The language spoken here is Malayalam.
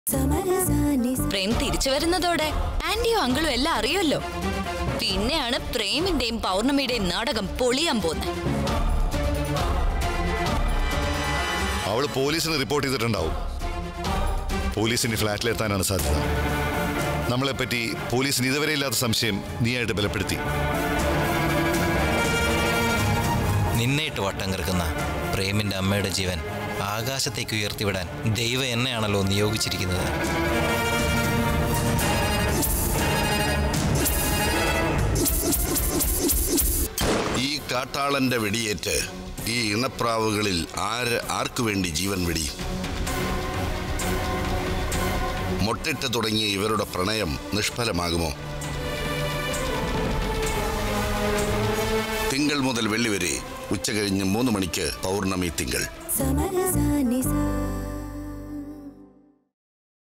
പ്രേം തിരിച്ചു വരുന്നതോടെ ആന്റിയും അങ്കിളും എല്ലാം അറിയുമല്ലോ പിന്നെയാണ് പ്രേമിന്റെയും പൗർണമിയുടെയും നാടകം പൊളിയാൻ പോകുന്നത് അവള് പോലീസിന് റിപ്പോർട്ട് ചെയ്തിട്ടുണ്ടാവും പോലീസിന്റെ ഫ്ലാറ്റിലെത്താനാണ് സാധ്യത നമ്മളെപ്പറ്റി പോലീസിന് ഇതുവരെ ഇല്ലാത്ത സംശയം നീയായിട്ട് ബലപ്പെടുത്തി നിന്നേട്ട് വട്ടം കിറക്കുന്ന പ്രേമിന്റെ അമ്മയുടെ ജീവൻ ആകാശത്തേക്ക് ഉയർത്തിവിടാൻ ദൈവം എന്നെയാണല്ലോ നിയോഗിച്ചിരിക്കുന്നത് ഈ കാട്ടാളന്റെ വെടിയേറ്റ് ഈ ഇണപ്രാവുകളിൽ ആര് ആർക്കു വേണ്ടി ജീവൻ വെടിയും മൊട്ടിട്ട് തുടങ്ങിയ ഇവരുടെ പ്രണയം നിഷ്ഫലമാകുമോ തിങ്കൾ മുതൽ വെള്ളി വരെ ഉച്ച കഴിഞ്ഞ് മൂന്ന് മണിക്ക് പൗർണമി തിങ്കൾ സമരസാനിസ